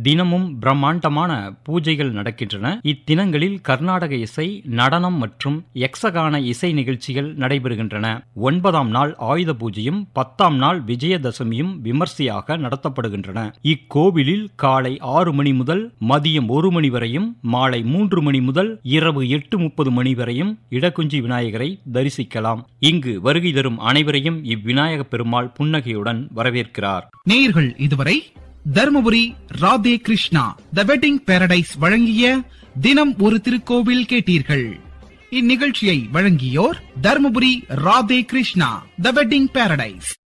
தினமும் பிரம்மாண்டமான பூஜைகள் நடக்கின்றன இத்தினங்களில் கர்நாடக இசை நடனம் மற்றும் யக்ஷகான இசை நிகழ்ச்சிகள் நடைபெறுகின்றன ஒன்பதாம் நாள் ஆயுத பூஜையும் பத்தாம் நாள் விஜயதசமியும் விமர்சையாக நடத்தப்படுகின்றன இக்கோவிலில் காலை ஆறு மணி முதல் மதியம் ஒரு மணி வரையும் மாலை மூன்று மணி முதல் இரவு எட்டு முப்பது மணி வரையும் இடக்குஞ்சி விநாயகரை தரிசிக்கலாம் இங்கு வருகை தரும் அனைவரையும் இவ்விநாயக பெருமாள் புன்னகையுடன் வரவேற்கிறார் நேயர்கள் இதுவரை Dharmapuri Radhe Krishna the wedding paradise வழங்கிய தினம் ஒரு திருக்கோவில் கேட்டீர்கள் இந்நிகழ்ச்சியை வழங்கியோர் Dharmapuri Radhe Krishna the wedding Paradise